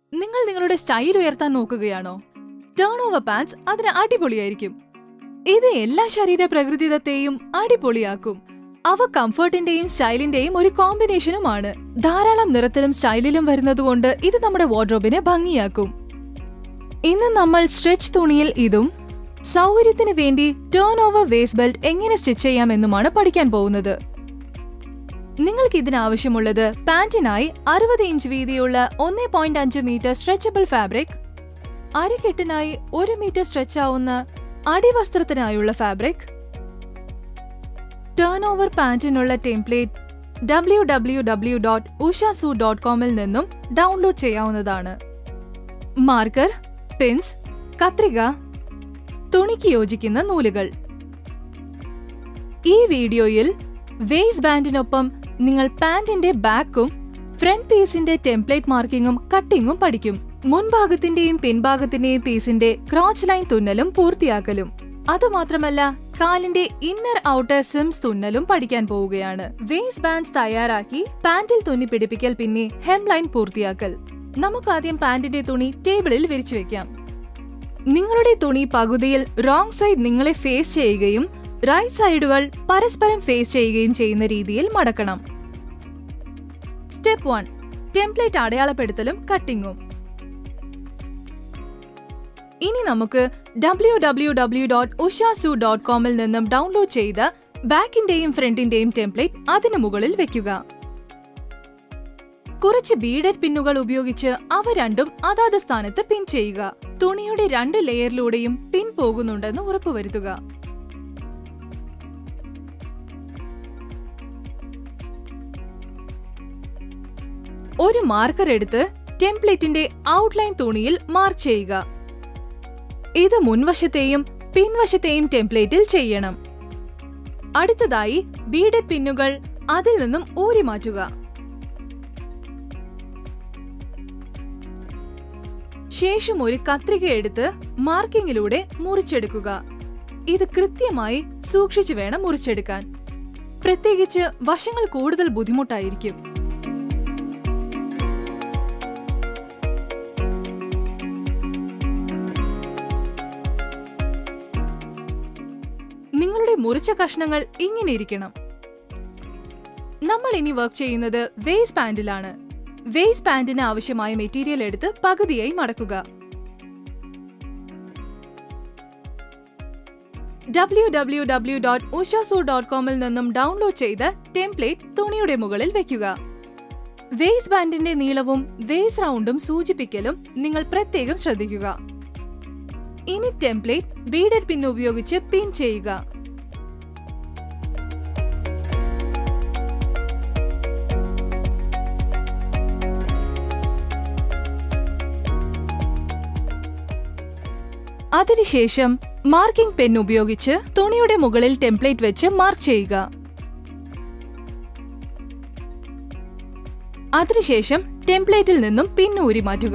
നിങ്ങൾ നിങ്ങളുടെ സ്റ്റൈൽ ഉയർത്താൻ നോക്കുകയാണോ ടേൺ ഓവർ പാൻസ് അതിന് അടിപൊളിയായിരിക്കും ഇത് എല്ലാ ശരീര പ്രകൃതിദത്തെയും അടിപൊളിയാക്കും അവ കംഫർട്ടിന്റെയും സ്റ്റൈലിന്റെയും ഒരു കോമ്പിനേഷനുമാണ് ധാരാളം നിറത്തിലും സ്റ്റൈലിലും വരുന്നതുകൊണ്ട് ഇത് നമ്മുടെ വാർഡ്രോബിനെ ഭംഗിയാക്കും ഇന്ന് നമ്മൾ സ്ട്രെച്ച് തുണിയിൽ ഇതും സൗകര്യത്തിന് വേണ്ടി ടേൺ ഓവർ വേസ്റ്റ് ബെൽറ്റ് എങ്ങനെ സ്റ്റിച്ച് ചെയ്യാമെന്നുമാണ് പഠിക്കാൻ പോകുന്നത് നിങ്ങൾക്ക് ഇതിനാവശ്യമുള്ളത് പാന്റിനായി അറുപത് ഇഞ്ച് വീതിയുള്ള ഒന്നേ പോയിന്റ് അഞ്ച് മീറ്റർ സ്ട്രെച്ചബിൾ ഫാബ്രിക് അരക്കെട്ടിനായി ഒരു മീറ്റർ സ്ട്രെച്ച് ആവുന്ന അടിവസ്ത്രത്തിനായുള്ള ഫാബ്രിക് ടേൺ ഓവർ പാന്റിനുള്ള template W W W dot ഉഷാസു ഡോട്ട് കോമിൽ നിന്നും ഡൗൺലോഡ് ചെയ്യാവുന്നതാണ് മാർക്കർ പിൻസ് കത്രിക തുണിക്ക് യോജിക്കുന്ന നൂലുകൾ ഈ വീഡിയോയിൽ വേസ്റ്റ് ബാൻഡിനൊപ്പം നിങ്ങൾ പാന്റിന്റെ ബാക്കും ഫ്രണ്ട് പീസിന്റെ ടെംപ്ലേറ്റ് മാർക്കിങ്ങും കട്ടിങ്ങും പഠിക്കും മുൻഭാഗത്തിന്റെയും പിൻഭാഗത്തിന്റെയും പീസിന്റെ ക്രോച്ച് ലൈൻ തുന്നലും പൂർത്തിയാക്കലും അതുമാത്രമല്ല കാലിന്റെ ഇന്നർ ഔട്ടർ സിംസ് തുന്നലും പഠിക്കാൻ പോവുകയാണ് വേസ്റ്റ് ബാൻഡ്സ് തയ്യാറാക്കി പാന്റിൽ തുന്നി പിടിപ്പിക്കൽ പിന്നെ ഹെം ലൈൻ പൂർത്തിയാക്കൽ നമുക്കാദ്യം പാന്റിന്റെ തുണി ടേബിളിൽ വിരിച്ചു വെക്കാം നിങ്ങളുടെ തുണി പകുതിയിൽ റോങ് സൈഡ് നിങ്ങളെ ഫേസ് ചെയ്യുകയും റൈറ്റ് സൈഡുകൾ പരസ്പരം ഫേസ് ചെയ്യുകയും ചെയ്യുന്ന രീതിയിൽ മടക്കണം സ്റ്റെപ്പ് വൺ ടെംപ്ലേറ്റ് അടയാളപ്പെടുത്തലും കട്ടിങ്ങും ഇനി നമുക്ക് ഡബ്ല്യു ഡബ്ല്യു ഡബ്ല്യു ഡോട്ട് ഉഷാസു ഡോട്ട് കോമിൽ നിന്നും ഡൗൺലോഡ് ചെയ്ത ബാക്കിന്റെയും ഫ്രണ്ടിന്റെയും ടെംപ്ലേറ്റ് അതിനു മുകളിൽ വെക്കുക കുറച്ച് ബീഡഡ് പിന്നുകൾ ഉപയോഗിച്ച് അവ രണ്ടും അതാത് സ്ഥാനത്ത് പിൻ ചെയ്യുക തുണിയുടെ രണ്ട് ലെയറിലൂടെയും പിൻ പോകുന്നുണ്ടെന്ന് ഉറപ്പുവരുത്തുക ഒരു മാർക്കർ എടുത്ത് ടെംപ്ലേറ്റിന്റെ ഔട്ട്ലൈൻ തുണിയിൽ മാർക്ക് ചെയ്യുക ഇത് മുൻവശത്തെയും പിൻവശത്തെയും ടെംപ്ലേറ്റിൽ ചെയ്യണം അടുത്തതായി ബീഡഡ് പിന്നുകൾ അതിൽ നിന്നും ഊരി മാറ്റുക ശേഷം ഒരു കത്രിക എടുത്ത് മാർക്കിങ്ങിലൂടെ മുറിച്ചെടുക്കുക ഇത് കൃത്യമായി സൂക്ഷിച്ചു വേണം മുറിച്ചെടുക്കാൻ പ്രത്യേകിച്ച് വശങ്ങൾ കൂടുതൽ ബുദ്ധിമുട്ടായിരിക്കും നിങ്ങളുടെ മുറിച്ച കഷ്ണങ്ങൾ ഇങ്ങനെ ഇരിക്കണം നമ്മൾ ഇനി വർക്ക് ചെയ്യുന്നത് വേസ്റ്റ് പാൻറിലാണ് വേസ്റ്റ് പാൻറിന് ആവശ്യമായ മെറ്റീരിയൽ എടുത്ത് പകുതിയായി മടക്കുക ഡബ്ല്യു ഡബ്ല്യു ഡബ്ല്യു ഡോട്ട് ഉഷാസു ഡോട്ട് കോമിൽ നിന്നും ഡൗൺലോഡ് ചെയ്ത് ടെംപ്ലേറ്റ് തുണിയുടെ മുകളിൽ വെക്കുക വേസ്റ്റ് ബാൻഡിന്റെ നീളവും വേസ്റ്റ് റൗണ്ടും സൂചിപ്പിക്കലും നിങ്ങൾ പ്രത്യേകം ശ്രദ്ധിക്കുക ഇനി ടെംപ്ലേറ്റ് ബീഡഡ് പിൻ ഉപയോഗിച്ച് പിൻ ചെയ്യുക അതിനുശേഷം മാർക്കിംഗ് പെൻ ഉപയോഗിച്ച് തുണിയുടെ മുകളിൽ ടെംപ്ലേറ്റ് വെച്ച് മാർക്ക് ചെയ്യുക അതിനുശേഷം ടെംപ്ലേറ്റിൽ നിന്നും പിൻ ഊരി മാറ്റുക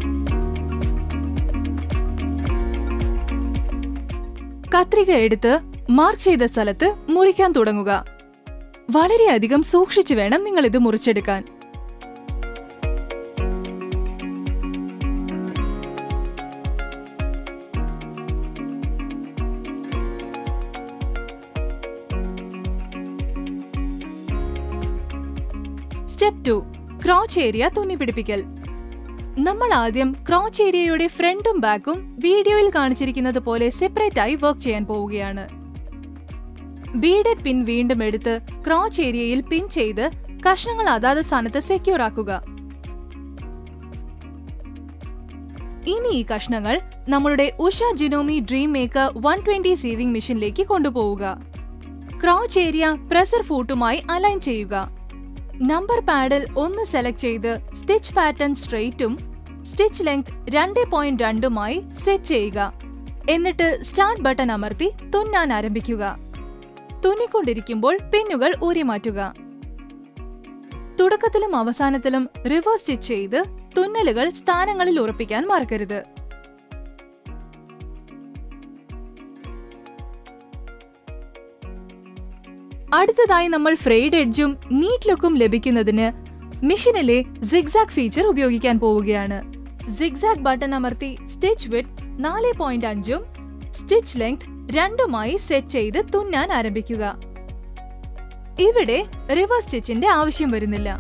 കത്രിക എടുത്ത് മാർക്ക് ചെയ്ത സ്ഥലത്ത് മുറിക്കാൻ തുടങ്ങുക വളരെയധികം സൂക്ഷിച്ചു വേണം നിങ്ങൾ ഇത് മുറിച്ചെടുക്കാൻ സ്റ്റെപ്പ് ടു ക്രോച്ച് ഏരിയ തുന്നി പിടിപ്പിക്കൽ നമ്മൾ ആദ്യം ക്രോച്ച് ഏരിയയുടെ ഫ്രണ്ടും ബാക്കും വീഡിയോയിൽ കാണിച്ചിരിക്കുന്നത് പോലെ സെപ്പറേറ്റ് ആയി വർക്ക് ചെയ്യാൻ പോവുകയാണ് ബീഡഡ് പിൻ വീണ്ടും എടുത്ത് ക്രോച്ച് ഏരിയയിൽ പിൻ ചെയ്ത് കഷ്ണങ്ങൾ അതാത് സ്ഥാനത്ത് സെക്യൂർ ആക്കുക ഇനി ഈ കഷ്ണങ്ങൾ നമ്മളുടെ Usha Janome dream maker one twenty sewing മെഷീനിലേക്ക് കൊണ്ടുപോവുക ക്രോച്ച് ഏരിയ പ്രസർ ഫൂട്ടുമായി അലൈൻ ചെയ്യുക നമ്പർ പാഡിൽ ഒന്ന് സെലക്ട് ചെയ്ത് സ്റ്റിച്ച് പാറ്റേൺ സ്ട്രെയിറ്റും സ്റ്റിച്ച് ലെങ്ത് രണ്ട് പോയിന്റ് രണ്ടുമായി സെറ്റ് ചെയ്യുക എന്നിട്ട് സ്റ്റാർട്ട് ബട്ടൺ അമർത്തി തുന്നാൻ ആരംഭിക്കുക തുന്നിക്കൊണ്ടിരിക്കുമ്പോൾ പിന്നുകൾ ഊരി മാറ്റുക തുടക്കത്തിലും അവസാനത്തിലും റിവേഴ്സ് സ്റ്റിച്ച് ചെയ്ത് തുന്നലുകൾ സ്ഥാനങ്ങളിൽ ഉറപ്പിക്കാൻ മറക്കരുത് അടുത്തതായി നമ്മൾ ഫ്രെയ്ഡ് എഡ്ജും നീറ്റ് ലുക്കും ലഭിക്കുന്നതിന് മിഷനിലെ സിഗ്സാക് ഫീച്ചർ ഉപയോഗിക്കാൻ പോവുകയാണ് സിഗ്സാഗ് ബട്ടൺ അമർത്തി സ്റ്റിച്ച് വിത്ത് നാല് പോയിന്റ് അഞ്ചും സ്റ്റിച്ച് ലെങ്ത് രണ്ടുമായി സെറ്റ് ചെയ്ത് തുന്നാൻ ആരംഭിക്കുക ഇവിടെ റിവേഴ്സ് സ്റ്റിച്ചിന്റെ ആവശ്യം വരുന്നില്ല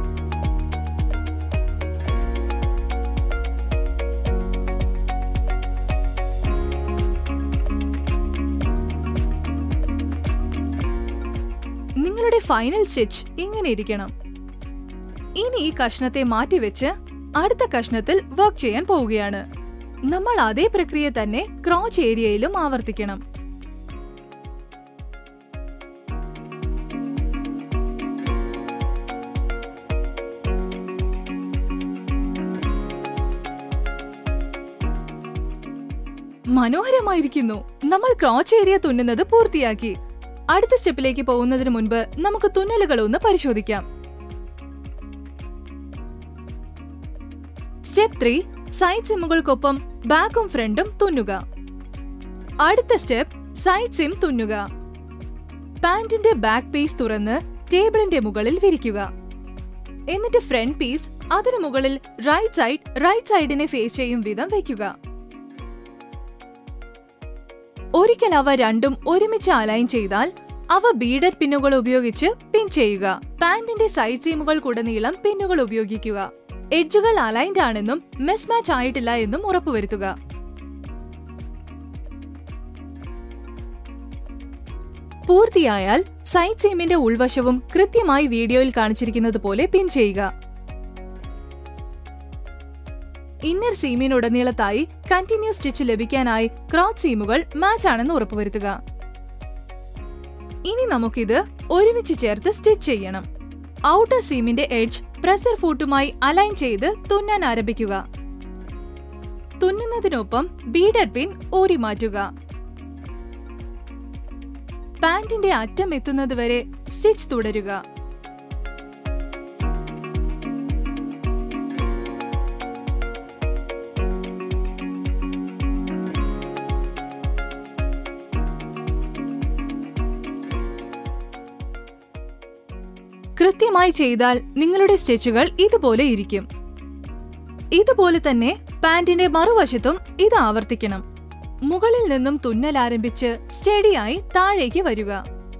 നിങ്ങളുടെ ഫൈനൽ സ്റ്റിച്ച് ഇങ്ങനെ ഇരിക്കണം ഇനി ഈ കഷ്ണത്തെ മാറ്റിവെച്ച് അടുത്ത കഷ്ണത്തിൽ വർക്ക് ചെയ്യാൻ പോവുകയാണ് നമ്മൾ അതേ പ്രക്രിയ തന്നെ ക്രോച്ച് ഏരിയയിലും ആവർത്തിക്കണം മനോഹരമായിരിക്കുന്നു നമ്മൾ ക്രോച്ച് ഏരിയ തുന്നുന്നത് പൂർത്തിയാക്കി അടുത്ത സ്റ്റെപ്പിലേക്ക് പോകുന്നതിന് മുൻപ് നമുക്ക് തുന്നലുകൾ ഒന്ന് പരിശോധിക്കാം സ്റ്റെപ്പ് ത്രീ സൈഡ് സിമ്മുകൾക്കൊപ്പം ബാക്കും ഫ്രണ്ടും തുന്നുക അടുത്ത സ്റ്റെപ്പ് സൈഡ് സിം തുന്നുക പാന്റിന്റെ ബാക്ക് പീസ് തുറന്ന് ടേബിളിന്റെ മുകളിൽ വിരിക്കുക എന്നിട്ട് ഫ്രണ്ട് പീസ് അതിനു മുകളിൽ റൈറ്റ് സൈഡ് റൈറ്റ് സൈഡിനെ ഫേസ് ചെയ്യും വിധം വെക്കുക ഒരിക്കൽ അവ രണ്ടും ഒരുമിച്ച് അലൈൻ ചെയ്താൽ അവ ബീഡഡ് പിന്നുകൾ ഉപയോഗിച്ച് പിൻ ചെയ്യുക പാന്റിന്റെ സൈഡ് സീമുകൾക്കുടനീളം പിന്നുകൾ ഉപയോഗിക്കുക എഡ്ജുകൾ അലൈൻഡ് ആണെന്നും മിസ് മാച്ച് ആയിട്ടില്ല എന്നും ഉറപ്പുവരുത്തുക പൂർത്തിയായാൽ സൈഡ് സീമിന്റെ ഉൾവശവും കൃത്യമായി വീഡിയോയിൽ കാണിച്ചിരിക്കുന്നത് പോലെ പിൻ ചെയ്യുക ഇന്നർ സീമിനുടനീളത്തായി കണ്ടിന്യൂസ് സ്റ്റിച്ച് ലഭിക്കാനായി ക്രോസ് സീമുകൾ മാച്ച് ആണെന്ന് ഉറപ്പുവരുത്തുക ഇനി നമുക്കിത് ഒരുമിച്ച് ചേർത്ത് സ്റ്റിച്ച് ചെയ്യണം ഔട്ടർ സീമിന്റെ എഡ്ജ് പ്രസർ ഫൂട്ടുമായി അലൈൻ ചെയ്ത് തുന്നാൻ ആരംഭിക്കുക തുന്നുന്നതിനൊപ്പം ബീഡഡ് പിൻ ഊരി മാറ്റുക പാന്റിന്റെ അറ്റം എത്തുന്നതുവരെ സ്റ്റിച്ച് തുടരുക കൃത്യമായി ചെയ്താൽ നിങ്ങളുടെ സ്റ്റിച്ചുകൾ ഇതുപോലെ ഇരിക്കും ഇതുപോലെ തന്നെ പാന്റിന്റെ മറുവശത്തും ഇത് ആവർത്തിക്കണം മുകളിൽ നിന്നും തുന്നൽ ആരംഭിച്ച് സ്റ്റഡിയായി താഴേക്ക് വരിക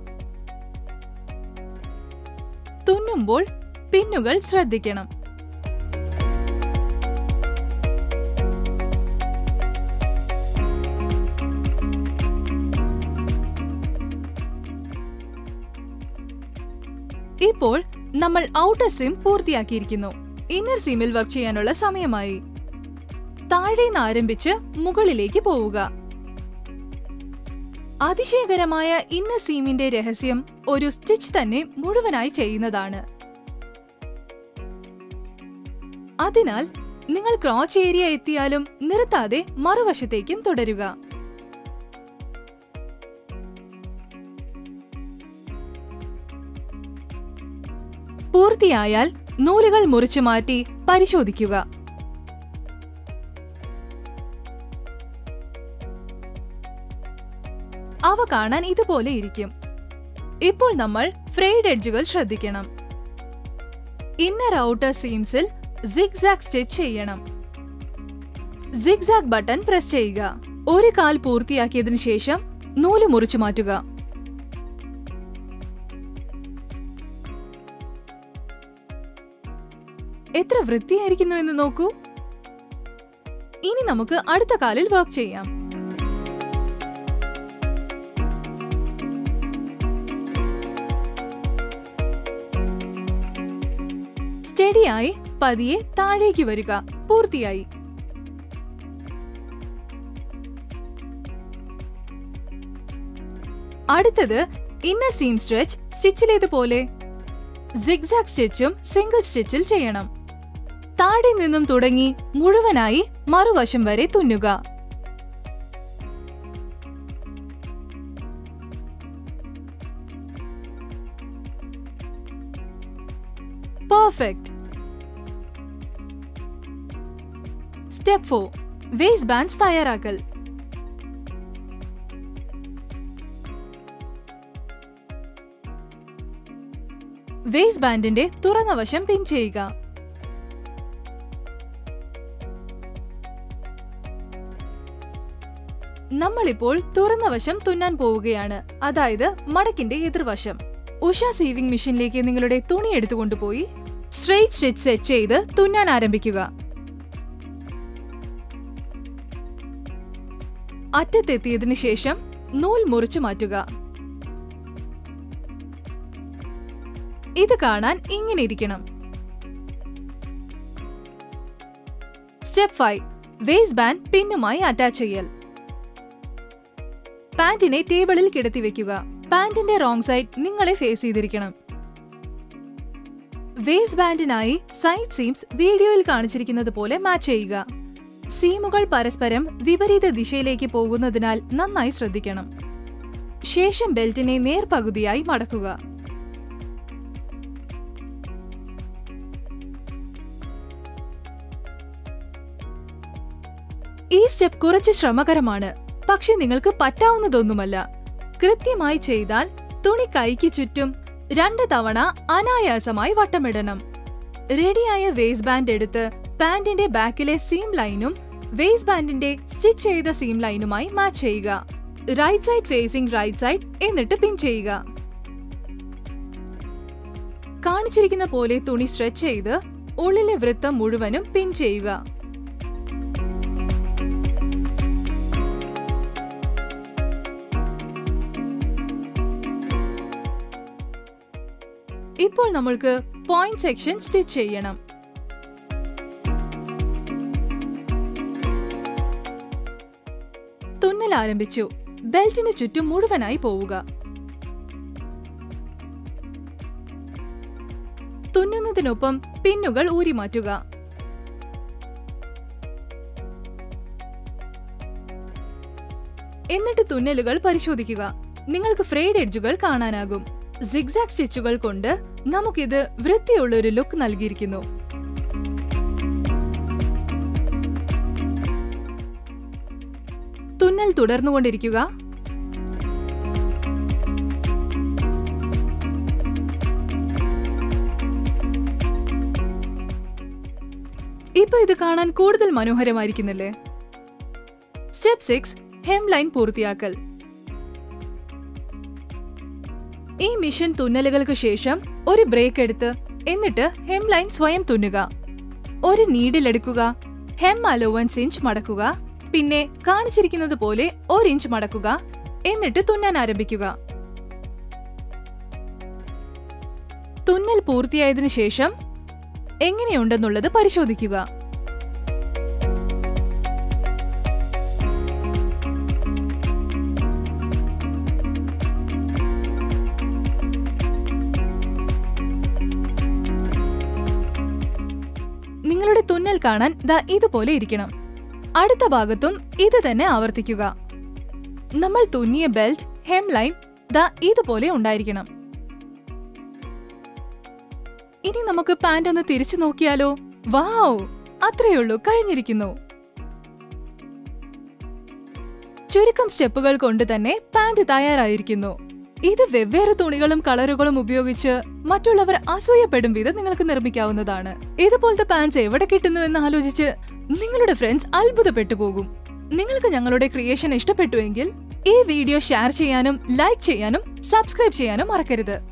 തുന്നുമ്പോൾ പിന്നുകൾ ശ്രദ്ധിക്കണം ഇപ്പോൾ നമ്മൾ ഔട്ടർ സിം പൂർത്തിയാക്കിയിരിക്കുന്നു ഇന്നർ സിമിൽ വർക്ക് ചെയ്യാനുള്ള സമയമായി താഴേന്ന് ആരംഭിച്ച് മുകളിലേക്ക് പോവുക അതിശയകരമായ ഇന്നർ സീമിന്റെ രഹസ്യം ഒരു സ്റ്റിച്ച് തന്നെ മുഴുവനായി ചെയ്യുന്നതാണ് അതിനാൽ നിങ്ങൾ ക്രോച്ച് ഏരിയ എത്തിയാലും നിർത്താതെ മറുവശത്തേക്കും തുടരുക പൂർത്തിയായാൽ നൂലുകൾ മുറിച്ചു മാറ്റി പരിശോധിക്കുക അവ കാണാൻ ഇതുപോലെ ഇരിക്കും ഇപ്പോൾ നമ്മൾ ഫ്രെയ്ഡ് എഡ്ജുകൾ ശ്രദ്ധിക്കണം ഇന്നർ ഔട്ടർ സീംസിൽ സിഗ്സാഗ് സ്റ്റിച്ച് ചെയ്യണം സിഗ്സാഗ് ബട്ടൺ പ്രസ് ചെയ്യുക ഒരു കാൽ പൂർത്തിയാക്കിയതിനു ശേഷം നൂല് മുറിച്ചു മാറ്റുക എത്ര വൃത്തിയായിരിക്കുന്നു എന്ന് നോക്കൂ ഇനി നമുക്ക് അടുത്ത കാലിൽ വർക്ക് ചെയ്യാം സ്റ്റഡിയായി പതിയെ താഴേക്ക് വരിക പൂർത്തിയായി അടുത്തത് ഇന്നർ സീം സ്ട്രെച്ച് സ്റ്റിച്ചിലേതുപോലെ സിഗ്സാഗ് സ്റ്റിച്ചും സിംഗിൾ സ്റ്റിച്ചിൽ ചെയ്യണം താഴെ നിന്നും തുടങ്ങി മുഴുവനായി മറുവശം വരെ തുന്നുക perfect step four waist bands തയ്യാറാക്കൽ വേസ്റ്റ് ബാൻഡിന്റെ തുറന്ന വശം പിൻ ചെയ്യുക നമ്മളിപ്പോൾ തുറന്ന വശം തുന്നാൻ പോവുകയാണ് അതായത് മടക്കിന്റെ എതിർവശം ഉഷ സീവിംഗ് മെഷീനിലേക്ക് നിങ്ങളുടെ തുണി എടുത്തുകൊണ്ടുപോയി സ്ട്രെയിറ്റ് സ്റ്റിച്ച് സെറ്റ് ചെയ്ത് തുന്നാൻ ആരംഭിക്കുക അറ്റത്തെത്തിയതിനു ശേഷം നൂൽ മുറിച്ചു മാറ്റുക ഇത് കാണാൻ ഇങ്ങനെ ഇരിക്കണം സ്റ്റെപ്പ് ഫൈവ് വേസ്റ്റ് ബാൻഡ് പിന്നുമായി അറ്റാച്ച് ചെയ്യൽ പാന്റിനെ ടേബിളിൽ കിടത്തി വെക്കുക പാന്റിന്റെ റോങ് സൈഡ് നിങ്ങളെ ഫേസ് ചെയ്തിരിക്കണം വേസ്റ്റ് ബാൻഡിനായി സൈഡ് സീംസ് വീഡിയോയിൽ കാണിച്ചിരിക്കുന്നത് പോലെ മാച്ച് ചെയ്യുക സീമുകൾ പരസ്പരം വിപരീത ദിശയിലേക്ക് പോകുന്നതിനാൽ നന്നായി ശ്രദ്ധിക്കണം ശേഷം ബെൽറ്റിനെ നേർപകുതിയായി മടക്കുക ഈ സ്റ്റെപ്പ് കുറച്ച് ശ്രമകരമാണ് പക്ഷെ നിങ്ങൾക്ക് പറ്റാവുന്നതൊന്നുമല്ല കൃത്യമായി ചെയ്താൽ തുണി കൈക്ക് ചുറ്റും രണ്ട് തവണ അനായാസമായി വട്ടമിടണം റെഡിയായ വേസ്റ്റ് ബാൻഡ് എടുത്ത് പാന്റിന്റെ ബാക്കിലെ സീം ലൈനും വേസ്റ്റ് ബാൻഡിന്റെ സ്റ്റിച്ച് ചെയ്ത സീം ലൈനുമായി മാച്ച് ചെയ്യുക right side facing right side എന്നിട്ട് പിൻ ചെയ്യുക കാണിച്ചിരിക്കുന്ന പോലെ തുണി സ്ട്രെച്ച് ചെയ്ത് ഉള്ളിലെ വൃത്തം മുഴുവനും പിൻ ചെയ്യുക ഇപ്പോൾ നമ്മൾക്ക് പോയിന്റ് സെക്ഷൻ സ്റ്റിച്ച് ചെയ്യണം തുന്നൽ ആരംഭിച്ചു ബെൽറ്റിന് ചുറ്റും മുഴുവനായി പോവുക തുന്നുന്നതിനൊപ്പം പിന്നുകൾ ഊരി മാറ്റുക എന്നിട്ട് തുന്നലുകൾ പരിശോധിക്കുക നിങ്ങൾക്ക് ഫ്രേഡ് എഡ്ജുകൾ കാണാനാകും സിഗ്സാഗ് സ്റ്റിച്ചുകൾ കൊണ്ട് നമുക്കിത് വൃത്തിയുള്ള ഒരു ലുക്ക് നൽകിയിരിക്കുന്നു തുന്നൽ തുടർന്നുകൊണ്ടിരിക്കുക ഇപ്പൊ ഇത് കാണാൻ കൂടുതൽ മനോഹരമായിരിക്കുന്നില്ലേ സ്റ്റെപ്പ് സിക്സ് ഹെം ലൈൻ പൂർത്തിയാക്കൽ ഈ മിഷൻ തുന്നലുകൾക്ക് ശേഷം ഒരു ബ്രേക്ക് എടുത്ത് എന്നിട്ട് ഹെം ലൈൻ സ്വയം തുന്നുക ഒരു നീഡിൽ എടുക്കുക ഹെം അലോവൻസ് ഇഞ്ച് മടക്കുക പിന്നെ കാണിച്ചിരിക്കുന്നത് പോലെ ഒരു ഇഞ്ച് മടക്കുക എന്നിട്ട് തുന്നാൻ ആരംഭിക്കുക തുന്നൽ പൂർത്തിയായതിനു ശേഷം എങ്ങനെയുണ്ടെന്നുള്ളത് പരിശോധിക്കുക നിങ്ങളുടെ തുന്നൽ കാണാൻ ദാ ഇതുപോലെ ഇരിക്കണം അടുത്ത ഭാഗത്തും ഇത് തന്നെ ആവർത്തിക്കുക നമ്മൾ തുന്നിയ ബെൽറ്റ് ഹെം ലൈൻ ദാ ഇതുപോലെ ഉണ്ടായിരിക്കണം ഇനി നമുക്ക് പാന്റ് ഒന്ന് തിരിച്ചു നോക്കിയാലോ വാവ് അത്രയുള്ളൂ കഴിഞ്ഞിരിക്കുന്നു ചുരുക്കം സ്റ്റെപ്പുകൾ കൊണ്ട് തന്നെ പാന്റ് തയ്യാറായിരിക്കുന്നു ഇത് വെവ്വേറെ തുണികളും കളറുകളും ഉപയോഗിച്ച് മറ്റുള്ളവർ അസൂയപ്പെടും വിധം നിങ്ങൾക്ക് നിർമ്മിക്കാവുന്നതാണ് ഇതുപോലത്തെ പാൻസ് എവിടെ കിട്ടുന്നു എന്ന് ആലോചിച്ച് നിങ്ങളുടെ ഫ്രണ്ട്സ് അത്ഭുതപ്പെട്ടു പോകും നിങ്ങൾക്ക് ഞങ്ങളുടെ ക്രിയേഷൻ ഇഷ്ടപ്പെട്ടുവെങ്കിൽ ഈ വീഡിയോ ഷെയർ ചെയ്യാനും ലൈക്ക് ചെയ്യാനും സബ്സ്ക്രൈബ് ചെയ്യാനും മറക്കരുത്